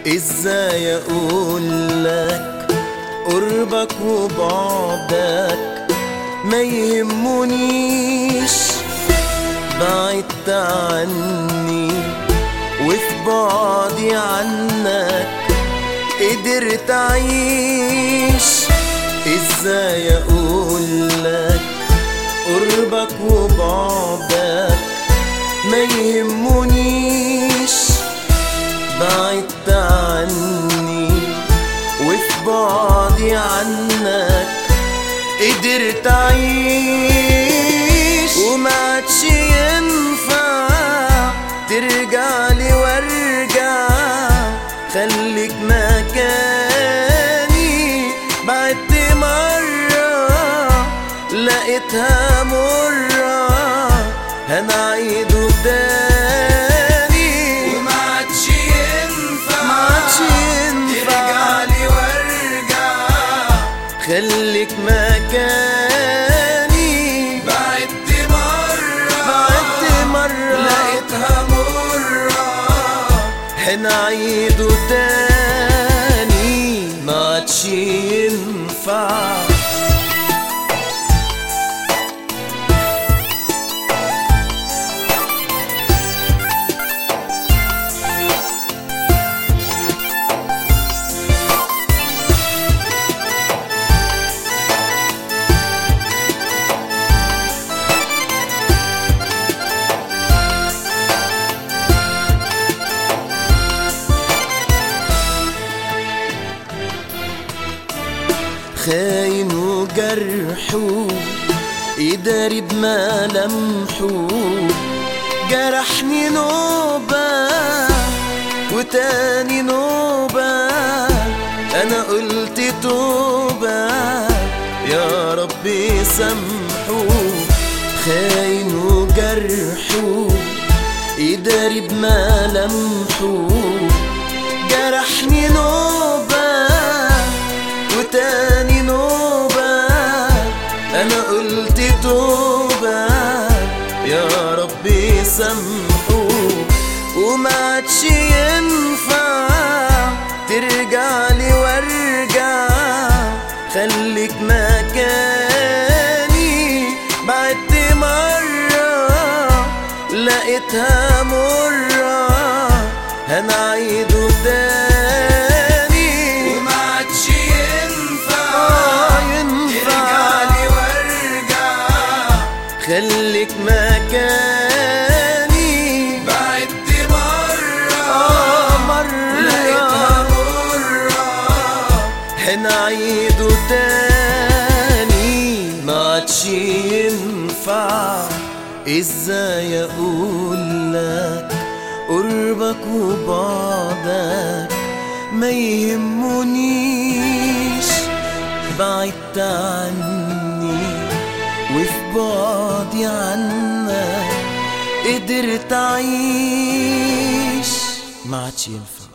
ازاي اقولك قربك وبعدك ما يهمنيش بعدت عني وفي بعدي عنك قدرت اعيش ازاي اقولك قربك وبعدك ما يهمنيش بعدت عني وفي بعدي عنك قدرت اعيش وما عادش ينفع ترجع لي وارجع خليك مكاني بعدت مرة لقيتها مرة هنعيده تاني وما عادش ينفع ما عادش ينفع ترجع لي وارجع خليك مكاني بعدت مرة بعدت مرة لقيتها مرة هنعيده تاني ما عادش ينفع خاين وجرحه يداري بملامحه جرحني نوبة وتاني نوبة أنا قلت توبة يا ربي سامحه خاين وجرحه يداري بملامحه جرحني نوبة وتاني نوبة أنا قلت توبة يا ربي سامحه وما عادش ينفع ترجع لي وارجع خليك مكاني بعدت مرة لقيتها مرة هنعيده تاني وما عادش ينفع آه ترجع ينفع لي وارجع خليك مكاني بعدت مرة آه مرة لقيتها مرة هنعيده تاني ما عادش ينفع ازاي اقولك قربك وبعدك ما يهمنيش بعدت عني وفي بعدي عنك قدرت اعيش ما عادش ينفع